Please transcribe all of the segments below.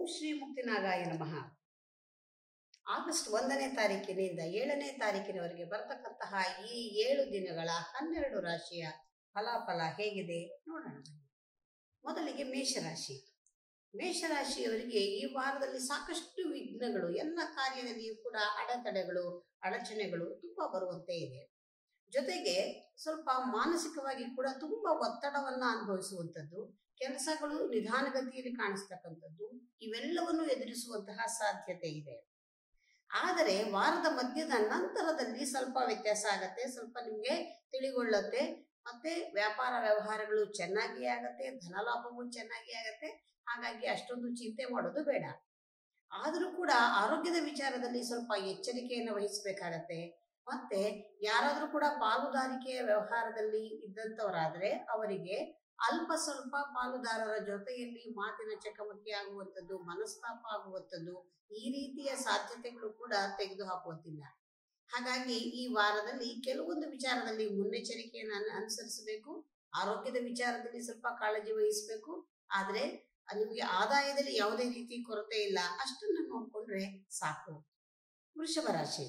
ಶ್ರೀ ಮುಕ್ತಿನಾಗಾಯ ನಮಃ ಆಗಸ್ಟ್ ಒಂದನೇ ತಾರೀಕಿನಿಂದ ಏಳನೇ ತಾರೀಕಿನವರೆಗೆ ಬರತಕ್ಕಂತಹ ಈ ಏಳು ದಿನಗಳ ಹನ್ನೆರಡು ರಾಶಿಯ ಫಲಾಫಲ ಹೇಗಿದೆ ನೋಡೋಣ ಮೊದಲಿಗೆ ಮೇಷರಾಶಿ ಮೇಷರಾಶಿಯವರಿಗೆ ಈ ವಾರದಲ್ಲಿ ಸಾಕಷ್ಟು ವಿಘ್ನಗಳು ಎಲ್ಲ ಕಾರ್ಯದಲ್ಲಿಯೂ ಕೂಡ ಅಡೆತಡೆಗಳು ಅಡಚಣೆಗಳು ತುಂಬಾ ಬರುವಂತೆ ಇದೆ ಜೊತೆಗೆ ಸ್ವಲ್ಪ ಮಾನಸಿಕವಾಗಿ ಕೂಡ ತುಂಬಾ ಒತ್ತಡವನ್ನ ಅನುಭವಿಸುವಂಥದ್ದು ಕೆಲಸಗಳು ನಿಧಾನಗತಿಯಲ್ಲಿ ಕಾಣಿಸ್ತಕ್ಕಂಥದ್ದು ಇವೆಲ್ಲವನ್ನು ಎದುರಿಸುವಂತಹ ಸಾಧ್ಯತೆ ಇದೆ ಆದರೆ ವಾರದ ಮಧ್ಯದ ನಂತರದಲ್ಲಿ ಸ್ವಲ್ಪ ವ್ಯತ್ಯಾಸ ಆಗತ್ತೆ ಸ್ವಲ್ಪ ನಿಮಗೆ ತಿಳಿಗೊಳ್ಳುತ್ತೆ ಮತ್ತೆ ವ್ಯಾಪಾರ ವ್ಯವಹಾರಗಳು ಚೆನ್ನಾಗಿ ಆಗತ್ತೆ ಧನಲಾಭವೂ ಚೆನ್ನಾಗಿ ಆಗತ್ತೆ ಹಾಗಾಗಿ ಅಷ್ಟೊಂದು ಚಿಂತೆ ಮಾಡೋದು ಬೇಡ ಆದರೂ ಕೂಡ ಆರೋಗ್ಯದ ವಿಚಾರದಲ್ಲಿ ಸ್ವಲ್ಪ ಎಚ್ಚರಿಕೆಯನ್ನು ವಹಿಸಬೇಕಾಗತ್ತೆ ಮತ್ತೆ ಯಾರಾದರೂ ಕೂಡ ಪಾಲುದಾರಿಕೆಯ ವ್ಯವಹಾರದಲ್ಲಿ ಇದ್ದಂಥವರಾದ್ರೆ ಅವರಿಗೆ ಅಲ್ಪ ಸ್ವಲ್ಪ ಪಾಲುದಾರರ ಜೊತೆಯಲ್ಲಿ ಮಾತಿನ ಚಕಮಕಿ ಆಗುವಂಥದ್ದು ಮನಸ್ತಾಪ ಆಗುವಂಥದ್ದು ಈ ರೀತಿಯ ಸಾಧ್ಯತೆಗಳು ಕೂಡ ತೆಗೆದು ಹಾಕುವಂತಿಲ್ಲ ಹಾಗಾಗಿ ಈ ವಾರದಲ್ಲಿ ಕೆಲವೊಂದು ವಿಚಾರದಲ್ಲಿ ಮುನ್ನೆಚ್ಚರಿಕೆಯನ್ನು ಅನ್- ಅನುಸರಿಸಬೇಕು ಆರೋಗ್ಯದ ವಿಚಾರದಲ್ಲಿ ಸ್ವಲ್ಪ ಕಾಳಜಿ ವಹಿಸಬೇಕು ಆದ್ರೆ ನಿಮಗೆ ಆದಾಯದಲ್ಲಿ ಯಾವುದೇ ರೀತಿ ಕೊರತೆ ಇಲ್ಲ ಅಷ್ಟನ್ನು ನೋಡ್ಕೊಂಡ್ರೆ ಸಾಕು ವೃಷಭ ರಾಶಿ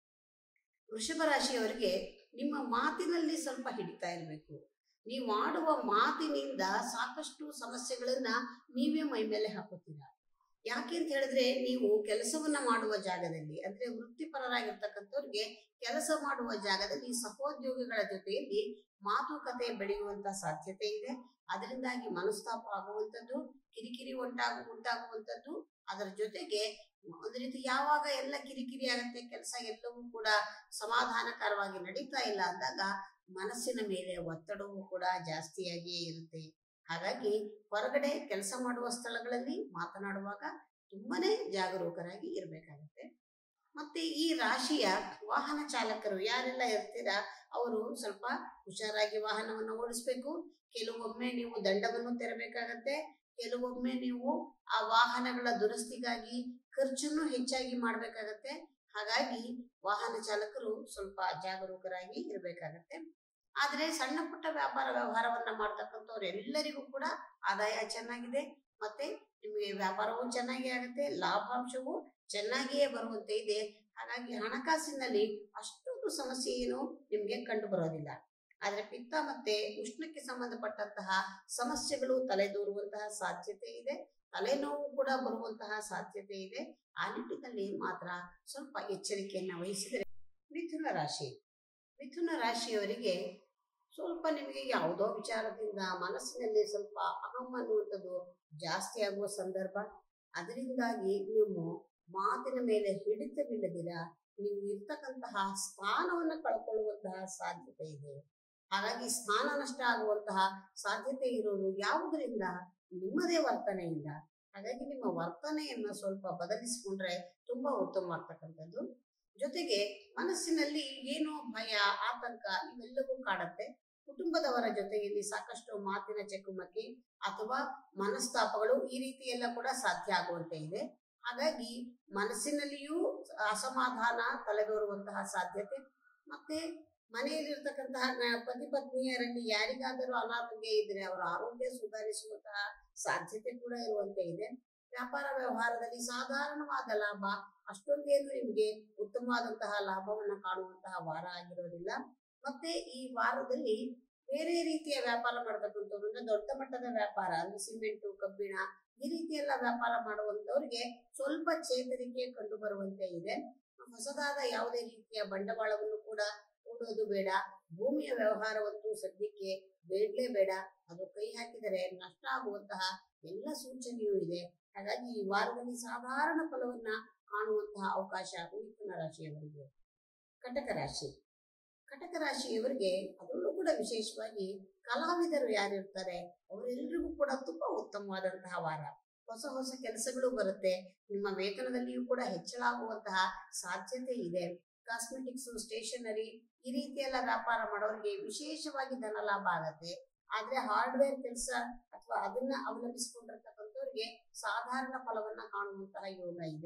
ವೃಷಭ ರಾಶಿಯವರಿಗೆ ನಿಮ್ಮ ಮಾತಿನಲ್ಲಿ ಸ್ವಲ್ಪ ಹಿಡಿತಾ ಇರಬೇಕು ನೀವು ಆಡುವ ಮಾತಿನಿಂದ ಸಾಕಷ್ಟು ಸಮಸ್ಯೆಗಳನ್ನ ನೀವೇ ಮೈ ಮೇಲೆ ಹಾಕುತ್ತೀರಾ ಯಾಕೆ ಅಂತ ಹೇಳಿದ್ರೆ ನೀವು ಕೆಲಸವನ್ನ ಮಾಡುವ ಜಾಗದಲ್ಲಿ ಅಂದ್ರೆ ವೃತ್ತಿಪರರಾಗಿರ್ತಕ್ಕಂಥವ್ರಿಗೆ ಕೆಲಸ ಮಾಡುವ ಜಾಗದಲ್ಲಿ ಸಹೋದ್ಯೋಗಿಗಳ ಜೊತೆಯಲ್ಲಿ ಮಾತುಕತೆ ಬೆಳೆಯುವಂತ ಸಾಧ್ಯತೆ ಇದೆ ಅದರಿಂದಾಗಿ ಮನಸ್ತಾಪ ಆಗುವಂಥದ್ದು ಕಿರಿಕಿರಿ ಉಂಟಾಗು ಉಂಟಾಗುವಂಥದ್ದು ಅದರ ಜೊತೆಗೆ ಒಂದು ರೀತಿ ಯಾವಾಗ ಎಲ್ಲ ಕಿರಿಕಿರಿ ಆಗತ್ತೆ ಕೆಲಸ ಎಲ್ಲವೂ ಕೂಡ ಸಮಾಧಾನಕರವಾಗಿ ನಡೀತಾ ಇಲ್ಲ ಅಂದಾಗ ಮನಸ್ಸಿನ ಮೇಲೆ ಒತ್ತಡವೂ ಕೂಡ ಜಾಸ್ತಿಯಾಗಿಯೇ ಇರುತ್ತೆ ಹಾಗಾಗಿ ಹೊರಗಡೆ ಕೆಲಸ ಮಾಡುವ ಸ್ಥಳಗಳಲ್ಲಿ ಮಾತನಾಡುವಾಗ ತುಂಬಾನೇ ಜಾಗರೂಕರಾಗಿ ಇರಬೇಕಾಗತ್ತೆ ಮತ್ತೆ ಈ ರಾಶಿಯ ವಾಹನ ಚಾಲಕರು ಯಾರೆಲ್ಲ ಇರ್ತೀರಾ ಅವರು ಸ್ವಲ್ಪ ಹುಷಾರಾಗಿ ವಾಹನವನ್ನು ಓಡಿಸ್ಬೇಕು ಕೆಲವೊಮ್ಮೆ ನೀವು ದಂಡವನ್ನು ತೆರಬೇಕಾಗತ್ತೆ ಕೆಲವೊಮ್ಮೆ ನೀವು ಆ ವಾಹನಗಳ ದುರಸ್ತಿಗಾಗಿ ಖರ್ಚನ್ನು ಹೆಚ್ಚಾಗಿ ಮಾಡಬೇಕಾಗತ್ತೆ ಹಾಗಾಗಿ ವಾಹನ ಚಾಲಕರು ಸ್ವಲ್ಪ ಜಾಗರೂಕರಾಗಿ ಇರಬೇಕಾಗತ್ತೆ ಆದ್ರೆ ಸಣ್ಣ ಪುಟ್ಟ ವ್ಯಾಪಾರ ವ್ಯವಹಾರವನ್ನ ಮಾಡ್ತಕ್ಕಂಥವ್ರು ಎಲ್ಲರಿಗೂ ಕೂಡ ಆದಾಯ ಚೆನ್ನಾಗಿದೆ ಮತ್ತೆ ನಿಮಗೆ ವ್ಯಾಪಾರವೂ ಚೆನ್ನಾಗಿ ಆಗುತ್ತೆ ಲಾಭಾಂಶವೂ ಚೆನ್ನಾಗಿಯೇ ಬರುವಂತೆ ಇದೆ ಹಾಗಾಗಿ ಹಣಕಾಸಿನಲ್ಲಿ ಅಷ್ಟೊಂದು ಸಮಸ್ಯೆ ಏನು ನಿಮ್ಗೆ ಕಂಡು ಬರೋದಿಲ್ಲ ಆದ್ರೆ ಪಿತ್ತ ಮತ್ತೆ ಉಷ್ಣಕ್ಕೆ ಸಂಬಂಧಪಟ್ಟಂತಹ ಸಮಸ್ಯೆಗಳು ತಲೆದೂರುವಂತಹ ಸಾಧ್ಯತೆ ಇದೆ ತಲೆನೋವು ಕೂಡ ಬರುವಂತಹ ಸಾಧ್ಯತೆ ಇದೆ ಆ ನಿಟ್ಟಿನಲ್ಲಿ ಮಾತ್ರ ಸ್ವಲ್ಪ ಎಚ್ಚರಿಕೆಯನ್ನ ವಹಿಸಿದರೆ ಮಿಥುನ ರಾಶಿ ಮಿಥುನ ರಾಶಿಯವರಿಗೆ ಸ್ವಲ್ಪ ನಿಮಗೆ ಯಾವುದೋ ವಿಚಾರದಿಂದ ಮನಸ್ಸಿನಲ್ಲಿ ಸ್ವಲ್ಪ ಅಹಂ ಅನ್ನುವಂಥದ್ದು ಜಾಸ್ತಿ ಆಗುವ ಸಂದರ್ಭ ಅದರಿಂದಾಗಿ ನೀವು ಮಾತಿನ ಮೇಲೆ ಹಿಡಿತವಿಲ್ಲದಿರ ನೀವು ಇರ್ತಕ್ಕಂತಹ ಸ್ಥಾನವನ್ನು ಕಳ್ಕೊಳ್ಳುವಂತಹ ಸಾಧ್ಯತೆ ಇದೆ ಹಾಗಾಗಿ ಸ್ಥಾನ ನಷ್ಟ ಆಗುವಂತಹ ಸಾಧ್ಯತೆ ಇರೋದು ಯಾವುದರಿಂದ ನಿಮ್ಮದೇ ವರ್ತನೆಯಿಂದ ಹಾಗಾಗಿ ನಿಮ್ಮ ವರ್ತನೆಯನ್ನ ಸ್ವಲ್ಪ ಬದಲಿಸಿಕೊಂಡ್ರೆ ತುಂಬಾ ಉತ್ತಮವಾಗ್ತಕ್ಕಂಥದ್ದು ಜೊತೆಗೆ ಮನಸ್ಸಿನಲ್ಲಿ ಏನೋ ಭಯ ಆತಂಕ ಇವೆಲ್ಲವೂ ಕಾಡತ್ತೆ ಕುಟುಂಬದವರ ಜೊತೆಯಲ್ಲಿ ಸಾಕಷ್ಟು ಮಾತಿನ ಚಕಮಕಿ ಅಥವಾ ಮನಸ್ತಾಪಗಳು ಈ ರೀತಿ ಎಲ್ಲ ಕೂಡ ಸಾಧ್ಯ ಆಗುವಂತೆ ಇದೆ ಹಾಗಾಗಿ ಮನಸ್ಸಿನಲ್ಲಿಯೂ ಅಸಮಾಧಾನ ತಲೆದೋರುವಂತಹ ಸಾಧ್ಯತೆ ಮತ್ತೆ ಮನೆಯಲ್ಲಿರ್ತಕ್ಕಂತಹ ನ- ಪತಿ ಪತ್ನಿಯರಲ್ಲಿ ಯಾರಿಗಾದರೂ ಅನಾರೋಗ್ಯ ಇದ್ರೆ ಅವರ ಆರೋಗ್ಯ ಸುಧಾರಿಸುವಂತಹ ಸಾಧ್ಯತೆ ಕೂಡ ಇರುವಂತೆ ಇದೆ ವ್ಯಾಪಾರ ವ್ಯವಹಾರದಲ್ಲಿ ಸಾಧಾರಣವಾದ ಲಾಭ ಅಷ್ಟೊಂದೇನು ನಿಮಗೆ ಉತ್ತಮವಾದಂತಹ ಲಾಭವನ್ನ ಕಾಣುವಂತಹ ವಾರ ಆಗಿರೋದಿಲ್ಲ ಮತ್ತೆ ಈ ವಾರದಲ್ಲಿ ಬೇರೆ ರೀತಿಯ ವ್ಯಾಪಾರ ಮಾಡತಕ್ಕಂಥವ್ರು ಅಂದ್ರೆ ದೊಡ್ಡ ಮಟ್ಟದ ವ್ಯಾಪಾರ ಅಂದ್ರೆ ಸಿಮೆಂಟು ಕಬ್ಬಿಣ ಈ ರೀತಿ ಎಲ್ಲ ವ್ಯಾಪಾರ ಮಾಡುವಂತವ್ರಿಗೆ ಸ್ವಲ್ಪ ಚೇತರಿಕೆ ಕಂಡು ಬರುವಂತೆ ಇದೆ ಹೊಸದಾದ ಯಾವುದೇ ರೀತಿಯ ಬಂಡವಾಳವನ್ನು ಕೂಡ ಹೂಡೋದು ಬೇಡ ಭೂಮಿಯ ವ್ಯವಹಾರವಂತೂ ಸದ್ಯಕ್ಕೆ ಬೇಡಲೇ ಬೇಡ ಅದು ಕೈ ಹಾಕಿದರೆ ನಷ್ಟ ಆಗುವಂತಹ ಎಲ್ಲ ಸೂಚನೆಯೂ ಇದೆ ಹಾಗಾಗಿ ಈ ವಾರದಲ್ಲಿ ಸಾಧಾರಣ ಫಲವನ್ನ ಕಾಣುವಂತಹ ಅವಕಾಶ ಮಿಥುನ ರಾಶಿಯವರಿಗೆ ಕಟಕ ರಾಶಿ ಕಟಕ ರಾಶಿಯವರಿಗೆ ಅದರಲ್ಲೂ ಕೂಡ ವಿಶೇಷವಾಗಿ ಕಲಾವಿದರು ಯಾರಿರ್ತಾರೆ ಅವರೆಲ್ಲರಿಗೂ ಕೂಡ ತುಂಬಾ ಉತ್ತಮವಾದಂತಹ ವಾರ ಹೊಸ ಹೊಸ ಕೆಲಸಗಳು ಬರುತ್ತೆ ನಿಮ್ಮ ವೇತನದಲ್ಲಿಯೂ ಕೂಡ ಹೆಚ್ಚಳ ಆಗುವಂತಹ ಸಾಧ್ಯತೆ ಇದೆ ಕಾಸ್ಮೆಟಿಕ್ಸ್ ಸ್ಟೇಷನರಿ ಈ ರೀತಿ ಎಲ್ಲ ವ್ಯಾಪಾರ ಮಾಡೋರಿಗೆ ವಿಶೇಷವಾಗಿ ಧನ ಲಾಭ ಆಗತ್ತೆ ಆದ್ರೆ ಹಾರ್ಡ್ವೇರ್ ಕೆಲಸ ಅಥವಾ ಅದನ್ನ ಅವಲಂಬಿಸಿಕೊಂಡಿರ್ತಕ್ಕಂಥವ್ರಿಗೆ ಸಾಧಾರಣ ಫಲವನ್ನ ಕಾಣುವಂತಹ ಯೋಗ ಇದೆ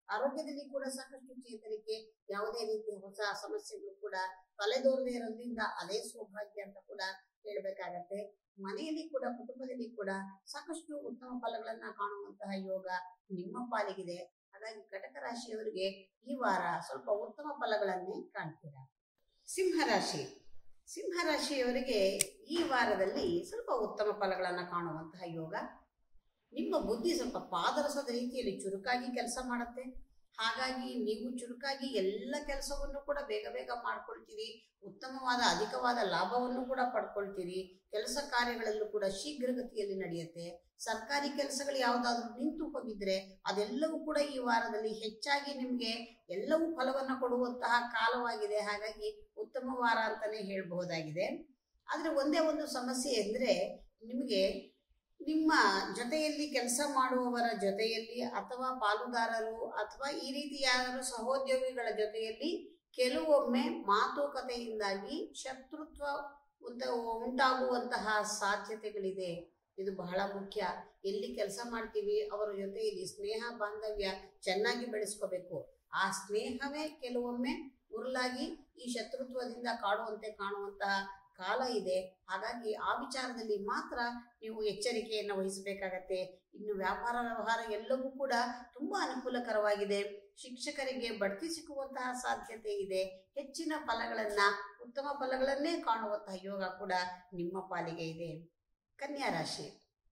ಆರೋಗ್ಯದಲ್ಲಿ ಕೂಡ ಸಾಕಷ್ಟು ಚೇತರಿಕೆ ಯಾವುದೇ ರೀತಿಯ ಹೊಸ ಸಮಸ್ಯೆಗಳು ಕೂಡ ತಲೆದೋರದೇ ಇರೋದ್ರಿಂದ ಅದೇ ಸೌಭಾಗ್ಯ ಅಂತ ಕೂಡ ಹೇಳ್ಬೇಕಾಗತ್ತೆ ಮನೆಯಲ್ಲಿ ಕೂಡ ಕುಟುಂಬದಲ್ಲಿ ಕೂಡ ಸಾಕಷ್ಟು ಉತ್ತಮ ಫಲಗಳನ್ನ ಕಾಣುವಂತಹ ಯೋಗ ನಿಮ್ಮ ಪಾಲಿಗಿದೆ ಹಾಗಾಗಿ ಕಟಕ ರಾಶಿಯವರಿಗೆ ಈ ವಾರ ಸ್ವಲ್ಪ ಉತ್ತಮ ಫಲಗಳನ್ನೇ ಕಾಣ್ತೀರಾ ಸಿಂಹರಾಶಿ ಸಿಂಹರಾಶಿಯವರಿಗೆ ಈ ವಾರದಲ್ಲಿ ಸ್ವಲ್ಪ ಉತ್ತಮ ಫಲಗಳನ್ನು ಕಾಣುವಂತಹ ಯೋಗ ನಿಮ್ಮ ಬುದ್ಧಿ ಸ್ವಲ್ಪ ಪಾದರಸದ ರೀತಿಯಲ್ಲಿ ಚುರುಕಾಗಿ ಕೆಲಸ ಮಾಡುತ್ತೆ ಹಾಗಾಗಿ ನೀವು ಚುರುಕಾಗಿ ಎಲ್ಲ ಕೆಲಸವನ್ನು ಕೂಡ ಬೇಗ ಬೇಗ ಮಾಡ್ಕೊಳ್ತೀರಿ ಉತ್ತಮವಾದ ಅಧಿಕವಾದ ಲಾಭವನ್ನು ಕೂಡ ಪಡ್ಕೊಳ್ತೀರಿ ಕೆಲಸ ಕಾರ್ಯಗಳಲ್ಲೂ ಕೂಡ ಶೀಘ್ರಗತಿಯಲ್ಲಿ ನಡೆಯುತ್ತೆ ಸರ್ಕಾರಿ ಕೆಲಸಗಳು ಯಾವುದಾದ್ರೂ ನಿಂತು ಹೋಗಿದ್ರೆ ಅದೆಲ್ಲವೂ ಕೂಡ ಈ ವಾರದಲ್ಲಿ ಹೆಚ್ಚಾಗಿ ನಿಮಗೆ ಎಲ್ಲವೂ ಫಲವನ್ನು ಕೊಡುವಂತಹ ಕಾಲವಾಗಿದೆ ಹಾಗಾಗಿ ಉತ್ತಮ ವಾರ ಅಂತಾನೆ ಹೇಳಬಹುದಾಗಿದೆ ಆದರೆ ಒಂದೇ ಒಂದು ಸಮಸ್ಯೆ ಅಂದರೆ ನಿಮಗೆ ನಿಮ್ಮ ಜೊತೆಯಲ್ಲಿ ಕೆಲಸ ಮಾಡುವವರ ಜೊತೆಯಲ್ಲಿ ಅಥವಾ ಪಾಲುದಾರರು ಅಥವಾ ಈ ರೀತಿ ಯಾರು ಸಹೋದ್ಯೋಗಿಗಳ ಜೊತೆಯಲ್ಲಿ ಕೆಲವೊಮ್ಮೆ ಮಾತುಕತೆಯಿಂದಾಗಿ ಶತ್ರುತ್ವ ಉಂಟ ಉಂಟಾಗುವಂತಹ ಸಾಧ್ಯತೆಗಳಿದೆ ಇದು ಬಹಳ ಮುಖ್ಯ ಎಲ್ಲಿ ಕೆಲಸ ಮಾಡ್ತೀವಿ ಅವರ ಜೊತೆಯಲ್ಲಿ ಸ್ನೇಹ ಬಾಂಧವ್ಯ ಚೆನ್ನಾಗಿ ಬೆಳೆಸ್ಕೋಬೇಕು ಆ ಸ್ನೇಹವೇ ಕೆಲವೊಮ್ಮೆ ಉರುಳಾಗಿ ಈ ಶತ್ರುತ್ವದಿಂದ ಕಾಡುವಂತೆ ಕಾಣುವಂತಹ ಕಾಲ ಇದೆ ಹಾಗಾಗಿ ಆ ವಿಚಾರದಲ್ಲಿ ಮಾತ್ರ ನೀವು ಎಚ್ಚರಿಕೆಯನ್ನು ವಹಿಸಬೇಕಾಗತ್ತೆ ಇನ್ನು ವ್ಯಾಪಾರ ವ್ಯವಹಾರ ಎಲ್ಲವೂ ಕೂಡ ತುಂಬಾ ಅನುಕೂಲಕರವಾಗಿದೆ ಶಿಕ್ಷಕರಿಗೆ ಬಡ್ತಿ ಸಿಕ್ಕುವಂತಹ ಸಾಧ್ಯತೆ ಇದೆ ಹೆಚ್ಚಿನ ಫಲಗಳನ್ನ ಉತ್ತಮ ಫಲಗಳನ್ನೇ ಕಾಣುವಂತಹ ಯೋಗ ಕೂಡ ನಿಮ್ಮ ಪಾಲಿಗೆ ಇದೆ ಕನ್ಯಾ ರಾಶಿ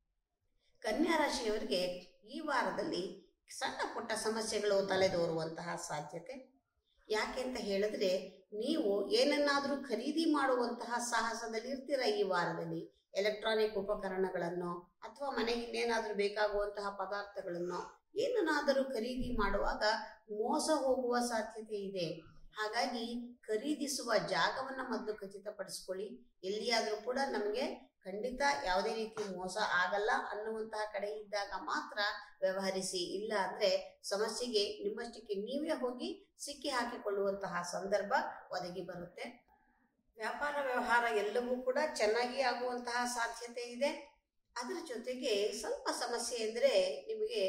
ಕನ್ಯಾ ರಾಶಿಯವರಿಗೆ ಈ ವಾರದಲ್ಲಿ ಸಣ್ಣ ಪುಟ್ಟ ಸಮಸ್ಯೆಗಳು ತಲೆದೋರುವಂತಹ ಸಾಧ್ಯತೆ ಯಾಕೆ ಅಂತ ಹೇಳಿದ್ರೆ ನೀವು ಏನನ್ನಾದರೂ ಖರೀದಿ ಮಾಡುವಂತಹ ಸಾಹಸದಲ್ಲಿ ಇರ್ತೀರ ಈ ವಾರದಲ್ಲಿ ಎಲೆಕ್ಟ್ರಾನಿಕ್ ಉಪಕರಣಗಳನ್ನು ಅಥವಾ ಮನೆಗೆ ಇನ್ನೇನಾದರೂ ಬೇಕಾಗುವಂತಹ ಪದಾರ್ಥಗಳನ್ನು ಏನನ್ನಾದರೂ ಖರೀದಿ ಮಾಡುವಾಗ ಮೋಸ ಹೋಗುವ ಸಾಧ್ಯತೆ ಇದೆ ಹಾಗಾಗಿ ಖರೀದಿಸುವ ಜಾಗವನ್ನ ಮೊದಲು ಖಚಿತಪಡಿಸ್ಕೊಳ್ಳಿ ಎಲ್ಲಿಯಾದರೂ ಕೂಡ ನಮಗೆ ಖಂಡಿತ ಯಾವುದೇ ರೀತಿ ಮೋಸ ಆಗಲ್ಲ ಅನ್ನುವಂತಹ ಕಡೆ ಇದ್ದಾಗ ಮಾತ್ರ ವ್ಯವಹರಿಸಿ ಇಲ್ಲ ಅಂದ್ರೆ ಸಮಸ್ಯೆಗೆ ನಿಮ್ಮಷ್ಟಕ್ಕೆ ನೀವೇ ಹೋಗಿ ಸಿಕ್ಕಿ ಹಾಕಿಕೊಳ್ಳುವಂತಹ ಸಂದರ್ಭ ಒದಗಿ ಬರುತ್ತೆ ವ್ಯಾಪಾರ ವ್ಯವಹಾರ ಎಲ್ಲವೂ ಕೂಡ ಚೆನ್ನಾಗಿ ಆಗುವಂತಹ ಸಾಧ್ಯತೆ ಇದೆ ಅದರ ಜೊತೆಗೆ ಸ್ವಲ್ಪ ಸಮಸ್ಯೆ ಅಂದರೆ ನಿಮಗೆ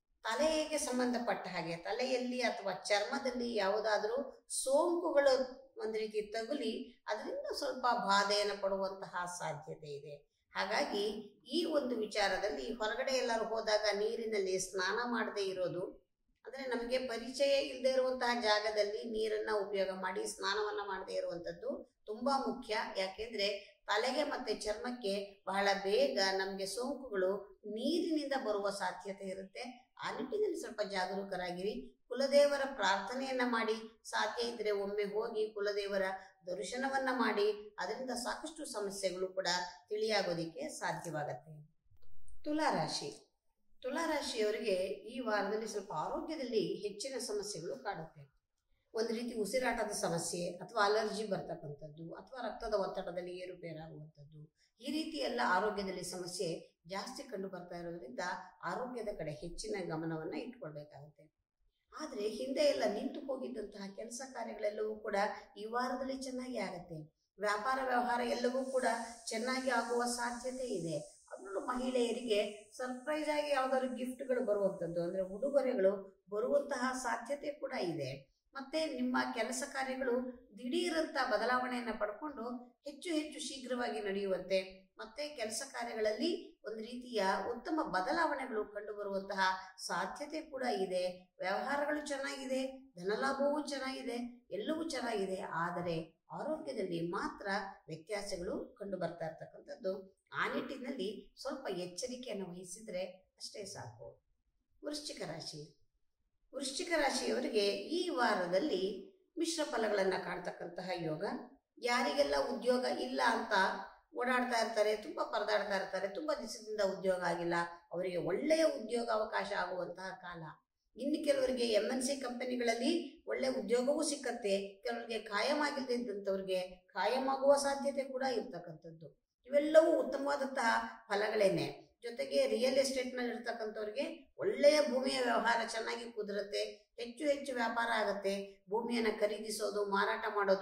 ತಲೆಗೆ ಸಂಬಂಧಪಟ್ಟ ಹಾಗೆ ತಲೆಯಲ್ಲಿ ಅಥವಾ ಚರ್ಮದಲ್ಲಿ ಯಾವುದಾದ್ರೂ ಸೋಂಕುಗಳು ಒಂದು ರೀತಿ ತಗುಲಿ ಅದರಿಂದ ಸ್ವಲ್ಪ ಬಾಧೆಯನ್ನು ಪಡುವಂತಹ ಸಾಧ್ಯತೆ ಇದೆ ಹಾಗಾಗಿ ಈ ಒಂದು ವಿಚಾರದಲ್ಲಿ ಹೊರಗಡೆ ಎಲ್ಲರೂ ಹೋದಾಗ ನೀರಿನಲ್ಲಿ ಸ್ನಾನ ಮಾಡದೇ ಇರೋದು ಅಂದರೆ ನಮಗೆ ಪರಿಚಯ ಇಲ್ಲದೆ ಇರುವಂತಹ ಜಾಗದಲ್ಲಿ ನೀರನ್ನ ಉಪಯೋಗ ಮಾಡಿ ಸ್ನಾನವನ್ನ ಮಾಡದೇ ಇರುವಂಥದ್ದು ತುಂಬಾ ಮುಖ್ಯ ಯಾಕೆಂದ್ರೆ ತಲೆಗೆ ಮತ್ತೆ ಚರ್ಮಕ್ಕೆ ಬಹಳ ಬೇಗ ನಮಗೆ ಸೋಂಕುಗಳು ನೀರಿನಿಂದ ಬರುವ ಸಾಧ್ಯತೆ ಇರುತ್ತೆ ಆ ನಿಟ್ಟಿನಲ್ಲಿ ಸ್ವಲ್ಪ ಜಾಗರೂಕರಾಗಿರಿ ಕುಲದೇವರ ಪ್ರಾರ್ಥನೆಯನ್ನ ಮಾಡಿ ಸಾಧ್ಯ ಇದ್ರೆ ಒಮ್ಮೆ ಹೋಗಿ ಕುಲದೇವರ ದರ್ಶನವನ್ನ ಮಾಡಿ ಅದರಿಂದ ಸಾಕಷ್ಟು ಸಮಸ್ಯೆಗಳು ಕೂಡ ತಿಳಿಯಾಗೋದಿಕ್ಕೆ ಸಾಧ್ಯವಾಗತ್ತೆ ತುಲಾರಾಶಿ ತುಲಾರಾಶಿಯವರಿಗೆ ಈ ವಾರದಲ್ಲಿ ಸ್ವಲ್ಪ ಆರೋಗ್ಯದಲ್ಲಿ ಹೆಚ್ಚಿನ ಸಮಸ್ಯೆಗಳು ಕಾಡುತ್ತೆ ಒಂದು ರೀತಿ ಉಸಿರಾಟದ ಸಮಸ್ಯೆ ಅಥವಾ ಅಲರ್ಜಿ ಬರ್ತಕ್ಕಂಥದ್ದು ಅಥವಾ ರಕ್ತದ ಒತ್ತಡದಲ್ಲಿ ಏರುಪೇರಾಗುವಂಥದ್ದು ಈ ರೀತಿ ಎಲ್ಲ ಆರೋಗ್ಯದಲ್ಲಿ ಸಮಸ್ಯೆ ಜಾಸ್ತಿ ಕಂಡು ಬರ್ತಾ ಇರೋದ್ರಿಂದ ಆರೋಗ್ಯದ ಕಡೆ ಹೆಚ್ಚಿನ ಗಮನವನ್ನ ಇಟ್ಕೊಳ್ಬೇಕಾಗುತ್ತೆ ಆದರೆ ಹಿಂದೆ ಎಲ್ಲ ನಿಂತು ಹೋಗಿದ್ದಂತಹ ಕೆಲಸ ಕಾರ್ಯಗಳೆಲ್ಲವೂ ಕೂಡ ಈ ವಾರದಲ್ಲಿ ಚೆನ್ನಾಗಿ ಆಗುತ್ತೆ ವ್ಯಾಪಾರ ವ್ಯವಹಾರ ಎಲ್ಲವೂ ಕೂಡ ಚೆನ್ನಾಗಿ ಆಗುವ ಸಾಧ್ಯತೆ ಇದೆ ಅದರಲ್ಲೂ ಮಹಿಳೆಯರಿಗೆ ಸರ್ಪ್ರೈಸ್ ಆಗಿ ಯಾವ್ದಾದ್ರು ಗಿಫ್ಟ್ಗಳು ಬರುವಂಥದ್ದು ಅಂದ್ರೆ ಉಡುಗೊರೆಗಳು ಬರುವಂತಹ ಸಾಧ್ಯತೆ ಕೂಡ ಇದೆ ಮತ್ತೆ ನಿಮ್ಮ ಕೆಲಸ ಕಾರ್ಯಗಳು ದಿಢೀರಂತ ಬದಲಾವಣೆಯನ್ನು ಪಡ್ಕೊಂಡು ಹೆಚ್ಚು ಹೆಚ್ಚು ಶೀಘ್ರವಾಗಿ ನಡೆಯುವಂತೆ ಮತ್ತೆ ಕೆಲಸ ಕಾರ್ಯಗಳಲ್ಲಿ ಒಂದು ರೀತಿಯ ಉತ್ತಮ ಬದಲಾವಣೆಗಳು ಕಂಡು ಬರುವಂತಹ ಸಾಧ್ಯತೆ ಕೂಡ ಇದೆ ವ್ಯವಹಾರಗಳು ಚೆನ್ನಾಗಿದೆ ಧನಲಾಭವೂ ಚೆನ್ನಾಗಿದೆ ಎಲ್ಲವೂ ಚೆನ್ನಾಗಿದೆ ಆದರೆ ಆರೋಗ್ಯದಲ್ಲಿ ಮಾತ್ರ ವ್ಯತ್ಯಾಸಗಳು ಕಂಡು ಬರ್ತಾ ಇರ್ತಕ್ಕಂಥದ್ದು ಆ ನಿಟ್ಟಿನಲ್ಲಿ ಸ್ವಲ್ಪ ಎಚ್ಚರಿಕೆಯನ್ನು ವಹಿಸಿದ್ರೆ ಅಷ್ಟೇ ಸಾಕು ವೃಶ್ಚಿಕ ರಾಶಿ ವೃಶ್ಚಿಕ ರಾಶಿಯವರಿಗೆ ಈ ವಾರದಲ್ಲಿ ಮಿಶ್ರ ಫಲಗಳನ್ನು ಕಾಣ್ತಕ್ಕಂತಹ ಯೋಗ ಯಾರಿಗೆಲ್ಲ ಉದ್ಯೋಗ ಇಲ್ಲ ಅಂತ ಓಡಾಡ್ತಾ ಇರ್ತಾರೆ ತುಂಬ ಪರದಾಡ್ತಾ ಇರ್ತಾರೆ ತುಂಬ ದಿವಸದಿಂದ ಉದ್ಯೋಗ ಆಗಿಲ್ಲ ಅವರಿಗೆ ಒಳ್ಳೆಯ ಉದ್ಯೋಗ ಅವಕಾಶ ಆಗುವಂತಹ ಕಾಲ ಇನ್ನು ಕೆಲವರಿಗೆ ಎಮ್ ಎನ್ ಸಿ ಕಂಪನಿಗಳಲ್ಲಿ ಒಳ್ಳೆ ಉದ್ಯೋಗವೂ ಸಿಕ್ಕತ್ತೆ ಕೆಲವರಿಗೆ ಕಾಯಂ ಆಗಿಲ್ಲದಂಥವ್ರಿಗೆ ಕಾಯಂ ಆಗುವ ಸಾಧ್ಯತೆ ಕೂಡ ಇರ್ತಕ್ಕಂಥದ್ದು ಇವೆಲ್ಲವೂ ಉತ್ತಮವಾದಂತಹ ಫಲಗಳೇನೆ ಜೊತೆಗೆ ರಿಯಲ್ ಎಸ್ಟೇಟ್ನಲ್ಲಿ ಇರ್ತಕ್ಕಂಥವ್ರಿಗೆ ಒಳ್ಳೆಯ ಭೂಮಿಯ ವ್ಯವಹಾರ ಚೆನ್ನಾಗಿ ಕುದುರುತ್ತೆ ಹೆಚ್ಚು ಹೆಚ್ಚು ವ್ಯಾಪಾರ ಆಗುತ್ತೆ ಭೂಮಿಯನ್ನು ಖರೀದಿಸೋದು ಮಾರಾಟ ಮಾಡೋದು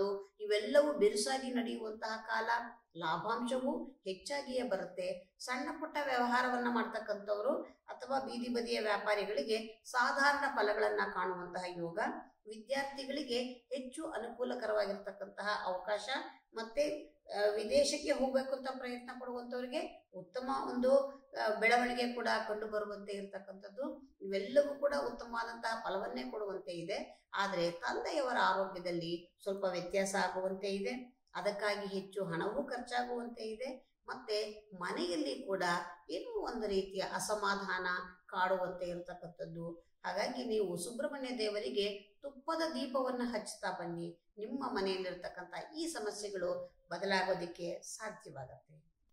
ಇವೆಲ್ಲವೂ ಬಿರುಸಾಗಿ ನಡೆಯುವಂತಹ ಕಾಲ ಲಾಭಾಂಶವೂ ಹೆಚ್ಚಾಗಿಯೇ ಬರುತ್ತೆ ಸಣ್ಣ ಪುಟ್ಟ ವ್ಯವಹಾರವನ್ನ ಮಾಡ್ತಕ್ಕಂಥವ್ರು ಅಥವಾ ಬೀದಿ ಬದಿಯ ವ್ಯಾಪಾರಿಗಳಿಗೆ ಸಾಧಾರಣ ಫಲಗಳನ್ನ ಕಾಣುವಂತಹ ಯೋಗ ವಿದ್ಯಾರ್ಥಿಗಳಿಗೆ ಹೆಚ್ಚು ಅನುಕೂಲಕರವಾಗಿರ್ತಕ್ಕಂತಹ ಅವಕಾಶ ಮತ್ತೆ ಆ, ವಿದೇಶಕ್ಕೆ ಹೋಗ್ಬೇಕು ಅಂತ ಪ್ರಯತ್ನ ಪಡುವಂತವರಿಗೆ ಉತ್ತಮ ಒಂದು ಆ, ಬೆಳವಣಿಗೆ ಕೂಡ ಕಂಡು ಬರುವಂತೆ ಇರತಕ್ಕಂಥದ್ದು ಇವೆಲ್ಲವೂ ಕೂಡ ಉತ್ತಮವಾದಂತಹ ಫಲವನ್ನೇ ಕೊಡುವಂತೆ ಇದೆ ಆದರೆ ತಂದೆಯವರ ಆರೋಗ್ಯದಲ್ಲಿ ಸ್ವಲ್ಪ ವ್ಯತ್ಯಾಸ ಆಗುವಂತೆ ಇದೆ ಅದಕ್ಕಾಗಿ ಹೆಚ್ಚು ಹಣವೂ ಖರ್ಚಾಗುವಂತೆ ಇದೆ ಮತ್ತೆ ಮನೆಯಲ್ಲಿ ಕೂಡ ಏನೋ ಒಂದು ರೀತಿಯ ಅಸಮಾಧಾನ ಕಾಡುವಂತೆ ಇರತಕ್ಕಂಥದ್ದು ಹಾಗಾಗಿ ನೀವು ಸುಬ್ರಹ್ಮಣ್ಯ ದೇವರಿಗೆ ತುಪ್ಪದ ದೀಪವನ್ನು ಹಚ್ಚುತ್ತಾ ಬನ್ನಿ ನಿಮ್ಮ ಮನೆಯಲ್ಲಿರ್ತಕ್ಕಂಥ ಈ ಸಮಸ್ಯೆಗಳು ಬದಲಾಗೋದಕ್ಕೆ ಸಾಧ್ಯವಾಗತ್ತೆ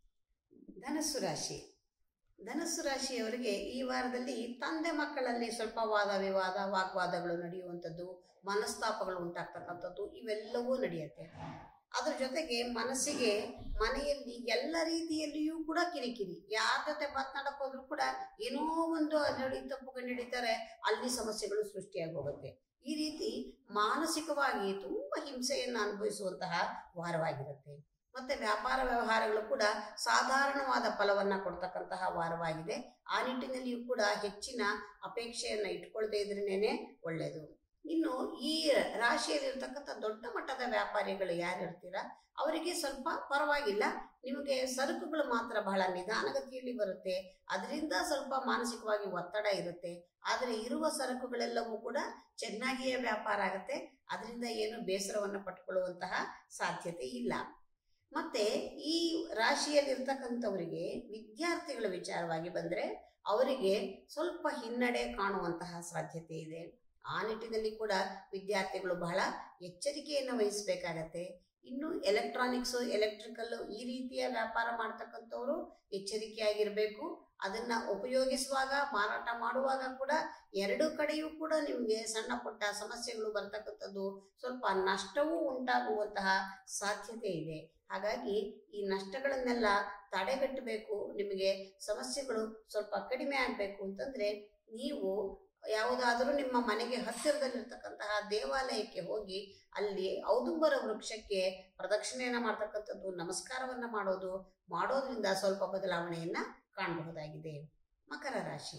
ಧನಸ್ಸು ರಾಶಿ ಧನಸ್ಸು ರಾಶಿಯವರಿಗೆ ಈ ವಾರದಲ್ಲಿ ತಂದೆ ಮಕ್ಕಳಲ್ಲಿ ಸ್ವಲ್ಪ ವಾದ ವಿವಾದ ವಾಗ್ವಾದಗಳು ನಡೆಯುವಂಥದ್ದು ಮನಸ್ತಾಪಗಳು ಉಂಟಾಗ್ತಕ್ಕಂಥದ್ದು ಇವೆಲ್ಲವೂ ನಡೆಯುತ್ತೆ ಅದ್ರ ಜೊತೆಗೆ ಮನಸ್ಸಿಗೆ ಮನೆಯಲ್ಲಿ ಎಲ್ಲ ರೀತಿಯಲ್ಲಿಯೂ ಕೂಡ ಕಿರಿಕಿರಿ ಯಾರ ಜೊತೆ ಮಾತನಾಡಕ್ ಹೋದ್ರು ಕೂಡ ಏನೋ ಒಂದು ನಡಿ ತಪ್ಪುಗಳು ನಡೀತಾರೆ ಅಲ್ಲಿ ಸಮಸ್ಯೆಗಳು ಸೃಷ್ಟಿಯಾಗಿ ಹೋಗುತ್ತೆ ಈ ರೀತಿ ಮಾನಸಿಕವಾಗಿ ತುಂಬಾ ಹಿಂಸೆಯನ್ನು ಅನುಭವಿಸುವಂತಹ ವಾರವಾಗಿರುತ್ತೆ ಮತ್ತೆ ವ್ಯಾಪಾರ ವ್ಯವಹಾರಗಳು ಕೂಡ ಸಾಧಾರಣವಾದ ಫಲವನ್ನ ಕೊಡ್ತಕ್ಕಂತಹ ವಾರವಾಗಿದೆ ಆ ನಿಟ್ಟಿನಲ್ಲಿಯೂ ಕೂಡ ಹೆಚ್ಚಿನ ಅಪೇಕ್ಷೆಯನ್ನ ಇಟ್ಕೊಳ್ದೇ ಇದ್ರೇನೆ ಒಳ್ಳೆಯದು ಇನ್ನು ಈ ರಾಶಿಯಲ್ಲಿರ್ತಕ್ಕಂಥ ದೊಡ್ಡ ಮಟ್ಟದ ವ್ಯಾಪಾರಿಗಳು ಯಾರು ಇರ್ತೀರಾ ಅವರಿಗೆ ಸ್ವಲ್ಪ ಪರವಾಗಿಲ್ಲ ನಿಮಗೆ ಸರಕುಗಳು ಮಾತ್ರ ಬಹಳ ನಿಧಾನಗತಿಯಲ್ಲಿ ಬರುತ್ತೆ ಅದರಿಂದ ಸ್ವಲ್ಪ ಮಾನಸಿಕವಾಗಿ ಒತ್ತಡ ಇರುತ್ತೆ ಆದರೆ ಇರುವ ಸರಕುಗಳೆಲ್ಲವೂ ಕೂಡ ಚೆನ್ನಾಗಿಯೇ ವ್ಯಾಪಾರ ಆಗುತ್ತೆ ಅದರಿಂದ ಏನು ಬೇಸರವನ್ನು ಪಟ್ಕೊಳ್ಳುವಂತಹ ಸಾಧ್ಯತೆ ಇಲ್ಲ ಮತ್ತೆ ಈ ರಾಶಿಯಲ್ಲಿರ್ತಕ್ಕಂಥವರಿಗೆ ವಿದ್ಯಾರ್ಥಿಗಳ ವಿಚಾರವಾಗಿ ಬಂದ್ರೆ ಅವರಿಗೆ ಸ್ವಲ್ಪ ಹಿನ್ನಡೆ ಕಾಣುವಂತಹ ಸಾಧ್ಯತೆ ಇದೆ ಆ ನಿಟ್ಟಿನಲ್ಲಿ ಕೂಡ ವಿದ್ಯಾರ್ಥಿಗಳು ಬಹಳ ಎಚ್ಚರಿಕೆಯನ್ನು ವಹಿಸಬೇಕಾಗತ್ತೆ ಇನ್ನು ಎಲೆಕ್ಟ್ರಾನಿಕ್ಸ್ ಎಲೆಕ್ಟ್ರಿಕಲ್ ಈ ರೀತಿಯ ವ್ಯಾಪಾರ ಮಾಡ್ತಕ್ಕಂಥವ್ರು ಎಚ್ಚರಿಕೆಯಾಗಿರಬೇಕು ಅದನ್ನ ಉಪಯೋಗಿಸುವಾಗ ಮಾರಾಟ ಮಾಡುವಾಗ ಕೂಡ ಎರಡು ಕಡೆಯೂ ಕೂಡ ನಿಮಗೆ ಸಣ್ಣ ಪುಟ್ಟ ಸಮಸ್ಯೆಗಳು ಬರ್ತಕ್ಕಂಥದ್ದು ಸ್ವಲ್ಪ ನಷ್ಟವೂ ಉಂಟಾಗುವಂತಹ ಸಾಧ್ಯತೆ ಇದೆ ಹಾಗಾಗಿ ಈ ನಷ್ಟಗಳನ್ನೆಲ್ಲ ತಡೆಗಟ್ಟಬೇಕು ನಿಮಗೆ ಸಮಸ್ಯೆಗಳು ಸ್ವಲ್ಪ ಕಡಿಮೆ ಆಗಬೇಕು ಅಂತಂದ್ರೆ ನೀವು ಯಾವುದಾದರೂ ನಿಮ್ಮ ಮನೆಗೆ ಹತ್ತಿರದಲ್ಲಿರ್ತಕ್ಕಂತಹ ದೇವಾಲಯಕ್ಕೆ ಹೋಗಿ ಅಲ್ಲಿ ಔದುಂಬರ ವೃಕ್ಷಕ್ಕೆ ಪ್ರದಕ್ಷಿಣೆಯನ್ನ ಮಾಡ್ತಕ್ಕಂಥದ್ದು ನಮಸ್ಕಾರವನ್ನ ಮಾಡೋದು ಮಾಡೋದ್ರಿಂದ ಸ್ವಲ್ಪ ಬದಲಾವಣೆಯನ್ನ ಕಾಣಬಹುದಾಗಿದೆ ಮಕರ ರಾಶಿ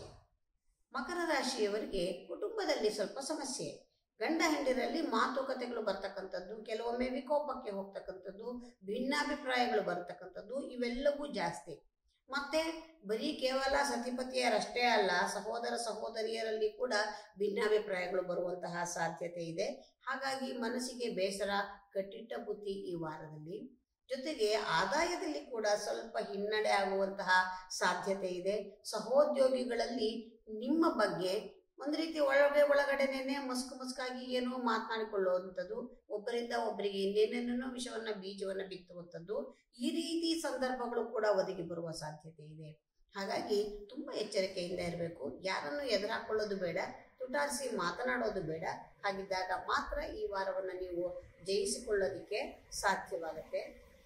ಮಕರ ರಾಶಿಯವರಿಗೆ ಕುಟುಂಬದಲ್ಲಿ ಸ್ವಲ್ಪ ಸಮಸ್ಯೆ ಗಂಡ ಹೆಂಡಿರಲ್ಲಿ ಮಾತುಕತೆಗಳು ಬರ್ತಕ್ಕಂಥದ್ದು ಕೆಲವೊಮ್ಮೆ ವಿಕೋಪಕ್ಕೆ ಹೋಗ್ತಕ್ಕಂಥದ್ದು ಭಿನ್ನಾಭಿಪ್ರಾಯಗಳು ಬರ್ತಕ್ಕಂಥದ್ದು ಇವೆಲ್ಲವೂ ಜಾಸ್ತಿ ಮತ್ತೆ ಬರೀ ಕೇವಲ ಸತಿಪತಿಯರಷ್ಟೇ ಅಲ್ಲ ಸಹೋದರ ಸಹೋದರಿಯರಲ್ಲಿ ಕೂಡ ಭಿನ್ನಾಭಿಪ್ರಾಯಗಳು ಬರುವಂತಹ ಸಾಧ್ಯತೆ ಇದೆ ಹಾಗಾಗಿ ಮನಸ್ಸಿಗೆ ಬೇಸರ ಕಟ್ಟಿಟ್ಟ ಬುದ್ಧಿ ಈ ವಾರದಲ್ಲಿ ಜೊತೆಗೆ ಆದಾಯದಲ್ಲಿ ಕೂಡ ಸ್ವಲ್ಪ ಹಿನ್ನಡೆ ಆಗುವಂತಹ ಸಾಧ್ಯತೆ ಇದೆ ಸಹೋದ್ಯೋಗಿಗಳಲ್ಲಿ ನಿಮ್ಮ ಬಗ್ಗೆ ಒಂದು ರೀತಿ ಒಳಗೆ ಒಳಗಡೆನೆ ಮುಸ್ಕು ಮುಸ್ಕಾಗಿ ಏನೋ ಮಾತನಾಡಿಕೊಳ್ಳುವಂಥದ್ದು ಒಬ್ಬರಿಂದ ಒಬ್ಬರಿಗೆ ಇನ್ನೇನೇನೋ ವಿಷಯವನ್ನ ಬೀಜವನ್ನ ಬಿತ್ತುವಂಥದ್ದು ಈ ರೀತಿ ಸಂದರ್ಭಗಳು ಕೂಡ ಒದಗಿ ಬರುವ ಸಾಧ್ಯತೆ ಇದೆ ಹಾಗಾಗಿ ತುಂಬಾ ಎಚ್ಚರಿಕೆಯಿಂದ ಇರಬೇಕು ಯಾರನ್ನು ಎದುರಾಕೊಳ್ಳೋದು ಬೇಡ ತುಟಾರಿಸಿ ಮಾತನಾಡೋದು ಬೇಡ ಹಾಗಿದ್ದಾಗ ಮಾತ್ರ ಈ ವಾರವನ್ನು ನೀವು ಜಯಿಸಿಕೊಳ್ಳೋದಕ್ಕೆ ಸಾಧ್ಯವಾಗುತ್ತೆ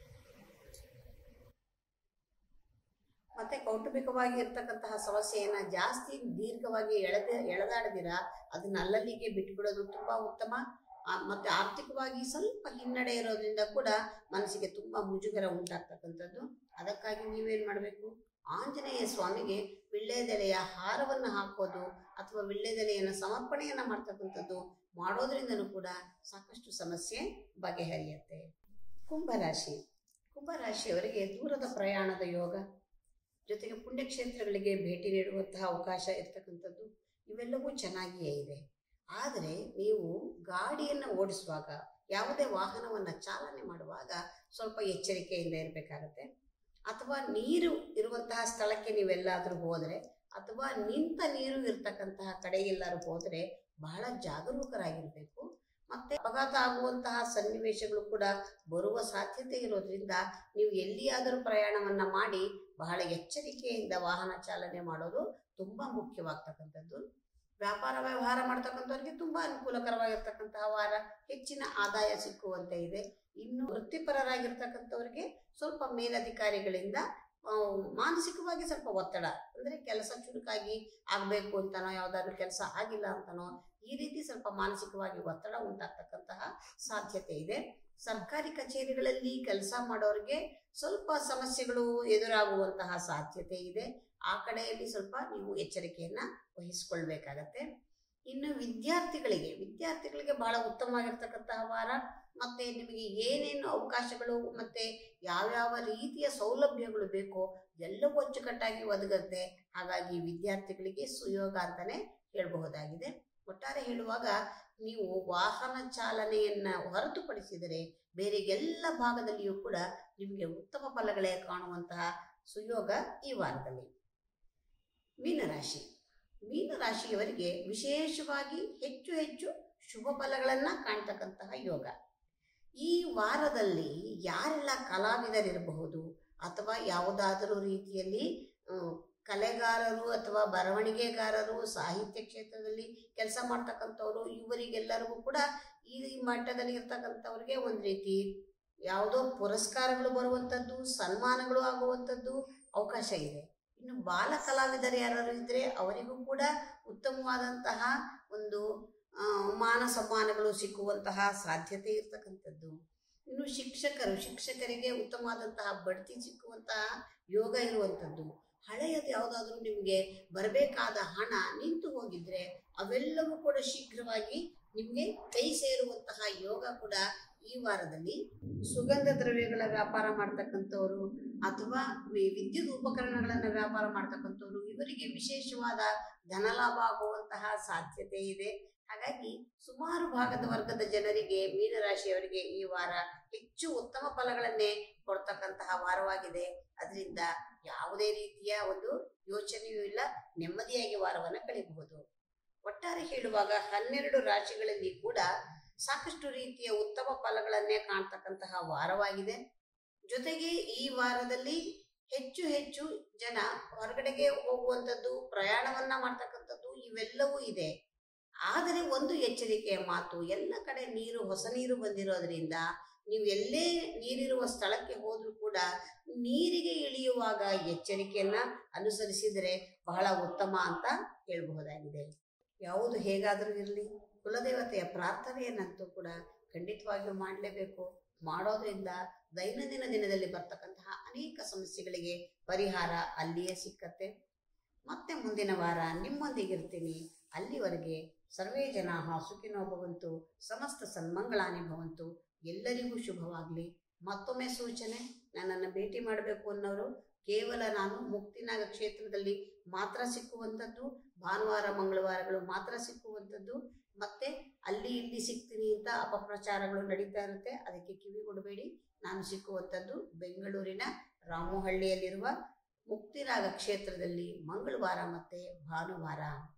ಮತ್ತೆ ಕೌಟುಂಬಿಕವಾಗಿ ಇರ್ತಕ್ಕಂತಹ ಸಮಸ್ಯೆಯನ್ನ ಜಾಸ್ತಿ ದೀರ್ಘವಾಗಿ ಎಳೆದ ಎಳೆದಾಡದಿರ ಅದನ್ನ ಅಲ್ಲಲ್ಲಿಗೆ ಬಿಟ್ಬಿಡೋದು ತುಂಬಾ ಉತ್ತಮ ಆ, ಮತ್ತೆ ಆರ್ಥಿಕವಾಗಿ ಸ್ವಲ್ಪ ಹಿನ್ನಡೆ ಇರೋದ್ರಿಂದ ಕೂಡ ಮನಸ್ಸಿಗೆ ತುಂಬಾ ಮುಜುಗರ ಉಂಟಾಗ್ತಕ್ಕಂಥದ್ದು ಅದಕ್ಕಾಗಿ ನೀವೇನ್ ಮಾಡಬೇಕು ಆಂಜನೇಯ ಸ್ವಾಮಿಗೆ ವಿಳ್ಳೆದೆಲೆಯ ಹಾರವನ್ನು ಹಾಕೋದು ಅಥವಾ ವಿಳ್ಳೆದೆಲೆಯನ್ನು ಸಮರ್ಪಣೆಯನ್ನ ಮಾಡ್ತಕ್ಕಂಥದ್ದು ಮಾಡೋದ್ರಿಂದನೂ ಕೂಡ ಸಾಕಷ್ಟು ಸಮಸ್ಯೆ ಬಗೆಹರಿಯುತ್ತೆ ಕುಂಭರಾಶಿ ಕುಂಭರಾಶಿಯವರಿಗೆ ದೂರದ ಪ್ರಯಾಣದ ಯೋಗ ಜೊತೆಗೆ ಪುಣ್ಯಕ್ಷೇತ್ರಗಳಿಗೆ ಭೇಟಿ ನೀಡುವಂತಹ ಅವಕಾಶ ಇರ್ತಕ್ಕಂಥದ್ದು ಇವೆಲ್ಲವೂ ಚೆನ್ನಾಗಿಯೇ ಇದೆ ಆದರೆ ನೀವು ಗಾಡಿಯನ್ನು ಓಡಿಸುವಾಗ ಯಾವುದೇ ವಾಹನವನ್ನು ಚಾಲನೆ ಮಾಡುವಾಗ ಸ್ವಲ್ಪ ಎಚ್ಚರಿಕೆಯಿಂದ ಇರಬೇಕಾಗತ್ತೆ ಅಥವಾ ನೀರು ಇರುವಂತಹ ಸ್ಥಳಕ್ಕೆ ನೀವೆಲ್ಲಾದರೂ ಹೋದರೆ ಅಥವಾ ನಿಂತ ನೀರು ಇರ್ತಕ್ಕಂತಹ ಕಡೆ ಎಲ್ಲರೂ ಹೋದರೆ ಬಹಳ ಜಾಗರೂಕರಾಗಿರಬೇಕು ಮತ್ತೆ ಅಪಘಾತ ಆಗುವಂತಹ ಸನ್ನಿವೇಶಗಳು ಕೂಡ ಬರುವ ಸಾಧ್ಯತೆ ಇರೋದ್ರಿಂದ ನೀವು ಎಲ್ಲಿಯಾದರೂ ಪ್ರಯಾಣವನ್ನ ಮಾಡಿ ಬಹಳ ಎಚ್ಚರಿಕೆಯಿಂದ ವಾಹನ ಚಾಲನೆ ಮಾಡೋದು ತುಂಬಾ ಮುಖ್ಯವಾಗ್ತಕ್ಕಂಥದ್ದು ವ್ಯಾಪಾರ ವ್ಯವಹಾರ ಮಾಡ್ತಕ್ಕಂಥವ್ರಿಗೆ ತುಂಬಾ ಅನುಕೂಲಕರವಾಗಿರ್ತಕ್ಕಂತಹ ವಾರ ಹೆಚ್ಚಿನ ಆದಾಯ ಸಿಕ್ಕುವಂತೆ ಇದೆ ಇನ್ನು ವೃತ್ತಿಪರರಾಗಿರ್ತಕ್ಕಂಥವ್ರಿಗೆ ಸ್ವಲ್ಪ ಮೇಲಧಿಕಾರಿಗಳಿಂದ ಆ, ಮಾನಸಿಕವಾಗಿ ಸ್ವಲ್ಪ ಒತ್ತಡ ಅಂದ್ರೆ ಕೆಲಸ ಚುರುಕಾಗಿ ಆಗ್ಬೇಕು ಅಂತನೋ ಯಾವ್ದಾದ್ರು ಕೆಲಸ ಆಗಿಲ್ಲ ಅಂತನೋ ಈ ರೀತಿ ಸ್ವಲ್ಪ ಮಾನಸಿಕವಾಗಿ ಒತ್ತಡ ಉಂಟಾಗ್ತಕ್ಕಂತಹ ಸಾಧ್ಯತೆ ಇದೆ ಸರ್ಕಾರಿ ಕಚೇರಿಗಳಲ್ಲಿ ಕೆಲಸ ಮಾಡೋರಿಗೆ ಸ್ವಲ್ಪ ಸಮಸ್ಯೆಗಳು ಎದುರಾಗುವಂತಹ ಸಾಧ್ಯತೆ ಇದೆ ಆ ಕಡೆಯಲ್ಲಿ ಸ್ವಲ್ಪ ನೀವು ಎಚ್ಚರಿಕೆಯನ್ನ ವಹಿಸ್ಕೊಳ್ಬೇಕಾಗತ್ತೆ ಇನ್ನು ವಿದ್ಯಾರ್ಥಿಗಳಿಗೆ ವಿದ್ಯಾರ್ಥಿಗಳಿಗೆ ಬಹಳ ಉತ್ತಮವಾಗಿರ್ತಕ್ಕಂತಹ ವಾರ ಮತ್ತೆ ನಿಮಗೆ ಏನೇನು ಅವಕಾಶಗಳು ಮತ್ತೆ ಯಾವ್ಯಾವ ರೀತಿಯ ಸೌಲಭ್ಯಗಳು ಬೇಕೋ ಎಲ್ಲವೂ ಅಚ್ಚುಕಟ್ಟಾಗಿ ಒದಗುತ್ತೆ ಹಾಗಾಗಿ ವಿದ್ಯಾರ್ಥಿಗಳಿಗೆ ಸುಯೋಗ ಅಂತಾನೆ ಹೇಳಬಹುದಾಗಿದೆ ಒಟ್ಟಾರೆ ಹೇಳುವಾಗ ನೀವು ವಾಹನ ಚಾಲನೆಯನ್ನ ಹೊರತುಪಡಿಸಿದರೆ ಬೇರೆ ಎಲ್ಲ ಭಾಗದಲ್ಲಿಯೂ ಕೂಡ ನಿಮಗೆ ಉತ್ತಮ ಫಲಗಳೇ ಕಾಣುವಂತಹ ಸುಯೋಗ ಈ ವಾರದಲ್ಲಿ ಮೀನರಾಶಿ ಮೀನರಾಶಿಯವರಿಗೆ ವಿಶೇಷವಾಗಿ ಹೆಚ್ಚು ಹೆಚ್ಚು ಶುಭ ಫಲಗಳನ್ನ ಕಾಣ್ತಕ್ಕಂತಹ ಯೋಗ ಈ ವಾರದಲ್ಲಿ ಯಾರೆಲ್ಲ ಕಲಾವಿದರಿರಬಹುದು ಅಥವಾ ಯಾವುದಾದರೂ ರೀತಿಯಲ್ಲಿ ಆ, ಕಲೆಗಾರರು ಅಥವಾ ಬರವಣಿಗೆಗಾರರು ಸಾಹಿತ್ಯ ಕ್ಷೇತ್ರದಲ್ಲಿ ಕೆಲಸ ಮಾಡ್ತಕ್ಕಂಥವ್ರು ಇವರಿಗೆಲ್ಲರಿಗೂ ಕೂಡ ಈ ಮಟ್ಟದಲ್ಲಿ ಇರ್ತಕ್ಕಂಥವ್ರಿಗೆ ಒಂದು ರೀತಿ ಯಾವುದೋ ಪುರಸ್ಕಾರಗಳು ಬರುವಂಥದ್ದು ಸನ್ಮಾನಗಳು ಆಗುವಂಥದ್ದು ಅವಕಾಶ ಇದೆ ಇನ್ನು ಬಾಲ ಕಲಾವಿದರು ಯಾರು ಇದ್ರೆ ಅವರಿಗೂ ಕೂಡ ಉತ್ತಮವಾದಂತಹ ಒಂದು ಆ, ಮಾನ ಸಮ್ಮಾನಗಳು ಸಿಕ್ಕುವಂತಹ ಸಾಧ್ಯತೆ ಇರ್ತಕ್ಕಂಥದ್ದು ಇನ್ನು ಶಿಕ್ಷಕರು ಶಿಕ್ಷಕರಿಗೆ ಉತ್ತಮವಾದಂತಹ ಬಡ್ತಿ ಸಿಕ್ಕುವಂತಹ ಯೋಗ ಇರುವಂಥದ್ದು ಹಳೆಯದು ಯಾವುದಾದ್ರೂ ನಿಮಗೆ ಬರಬೇಕಾದ ಹಣ ನಿಂತು ಹೋಗಿದ್ರೆ ಅವೆಲ್ಲವೂ ಕೂಡ ಶೀಘ್ರವಾಗಿ ನಿಮಗೆ ಕೈ ಸೇರುವಂತಹ ಯೋಗ ಕೂಡ ಈ ವಾರದಲ್ಲಿ ಸುಗಂಧ ದ್ರವ್ಯಗಳ ವ್ಯಾಪಾರ ಮಾಡ್ತಕ್ಕಂಥವ್ರು ಅಥವಾ ವಿ- ವಿದ್ಯುತ್ ಉಪಕರಣಗಳನ್ನು ವ್ಯಾಪಾರ ಮಾಡ್ತಕ್ಕಂಥವ್ರು ಇವರಿಗೆ ವಿಶೇಷವಾದ ಧನಲಾಭ ಆಗುವಂತಹ ಸಾಧ್ಯತೆ ಇದೆ ಹಾಗಾಗಿ ಸುಮಾರು ಭಾಗದ ವರ್ಗದ ಜನರಿಗೆ ಮೀನರಾಶಿಯವರಿಗೆ ಈ ವಾರ ಹೆಚ್ಚು ಉತ್ತಮ ಫಲಗಳನ್ನೇ ಕೊಡ್ತಕ್ಕಂತಹ ವಾರವಾಗಿದೆ ಅದರಿಂದ ಯಾವುದೇ ರೀತಿಯ ಒಂದು ಯೋಚನೆಯೂ ಇಲ್ಲ ನೆಮ್ಮದಿಯಾಗಿ ವಾರವನ್ನು ಕಳೆಯಬಹುದು ಒಟ್ಟಾರೆ ಹೇಳುವಾಗ ಹನ್ನೆರಡು ರಾಶಿಗಳಲ್ಲಿ ಕೂಡ ಸಾಕಷ್ಟು ರೀತಿಯ ಉತ್ತಮ ಫಲಗಳನ್ನೇ ಕಾಣ್ತಕ್ಕಂತಹ ವಾರವಾಗಿದೆ ಜೊತೆಗೆ ಈ ವಾರದಲ್ಲಿ ಹೆಚ್ಚು ಹೆಚ್ಚು ಜನ ಹೊರಗಡೆಗೆ ಹೋಗುವಂಥದ್ದು ಪ್ರಯಾಣವನ್ನ ಮಾಡ್ತಕ್ಕಂಥದ್ದು ಇವೆಲ್ಲವೂ ಇದೆ ಆದರೆ ಒಂದು ಎಚ್ಚರಿಕೆಯ ಮಾತು ಎಲ್ಲ ಕಡೆ ನೀರು ಹೊಸ ನೀರು ಬಂದಿರೋದ್ರಿಂದ ನೀವು ಎಲ್ಲೇ ನೀರಿರುವ ಸ್ಥಳಕ್ಕೆ ಹೋದ್ರೂ ಕೂಡ ನೀರಿಗೆ ಇಳಿಯುವಾಗ ಎಚ್ಚರಿಕೆಯನ್ನ ಅನುಸರಿಸಿದರೆ ಬಹಳ ಉತ್ತಮ ಅಂತ ಹೇಳ್ಬಹುದಾಗಿದೆ ಯಾವುದು ಹೇಗಾದರೂ ಇರಲಿ ಕುಲದೇವತೆಯ ಪ್ರಾರ್ಥನೆಯನ್ನಂತೂ ಕೂಡ ಖಂಡಿತವಾಗಿಯೂ ಮಾಡಲೇಬೇಕು ಮಾಡೋದ್ರಿಂದ ದೈನಂದಿನ ದಿನದಲ್ಲಿ ಬರ್ತಕ್ಕಂತಹ ಅನೇಕ ಸಮಸ್ಯೆಗಳಿಗೆ ಪರಿಹಾರ ಅಲ್ಲಿಯೇ ಸಿಕ್ಕತ್ತೆ ಮತ್ತೆ ಮುಂದಿನ ವಾರ ನಿಮ್ಮೊಂದಿಗಿರ್ತೀನಿ ಅಲ್ಲಿವರೆಗೆ ಸರ್ವೇ ಜನ ಸುಖಿನೋ ಭವಂತು ಸಮಸ್ತ ಸನ್ಮಂಗಳಾನಿ ಭವಂತು ಎಲ್ಲರಿಗೂ ಶುಭವಾಗಲಿ ಮತ್ತೊಮ್ಮೆ ಸೂಚನೆ ನನ್ನನ್ನು ಭೇಟಿ ಮಾಡಬೇಕು ಅನ್ನೋರು ಕೇವಲ ನಾನು ಮುಕ್ತಿನಾಗ ಕ್ಷೇತ್ರದಲ್ಲಿ ಮಾತ್ರ ಸಿಕ್ಕುವಂಥದ್ದು ಭಾನುವಾರ ಮಂಗಳವಾರಗಳು ಮಾತ್ರ ಸಿಕ್ಕುವಂಥದ್ದು ಮತ್ತೆ ಅಲ್ಲಿ ಇಲ್ಲಿ ಸಿಗ್ತೀನಿ ಅಂತ ಅಪಪ್ರಚಾರಗಳು ನಡೀತಾ ಇರುತ್ತೆ ಅದಕ್ಕೆ ಕಿವಿ ಕೊಡಬೇಡಿ ನಾನು ಸಿಕ್ಕುವಂಥದ್ದು ಬೆಂಗಳೂರಿನ ರಾಮೋಹಳ್ಳಿಯಲ್ಲಿರುವ ಮುಕ್ತಿನಾಗ ಕ್ಷೇತ್ರದಲ್ಲಿ ಮಂಗಳವಾರ ಮತ್ತೆ ಭಾನುವಾರ